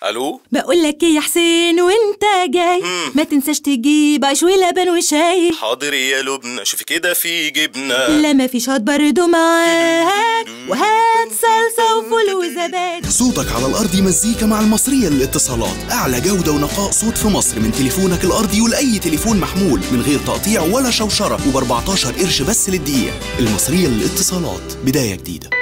الو بقول لك ايه يا حسين وانت جاي ما تنساش تجيب عيش ولبن وشاي حاضر يا لبنى شوفي كده في جبنه لا ما فيش هات برضه معاك وهات صلصه وفول وزبادي صوتك على الأرض مزيكا مع المصرية للاتصالات أعلى جودة ونقاء صوت في مصر من تليفونك الأرضي ولأي تليفون محمول من غير تقطيع ولا شوشرة وب 14 قرش بس للدقيقة المصرية للاتصالات بداية جديدة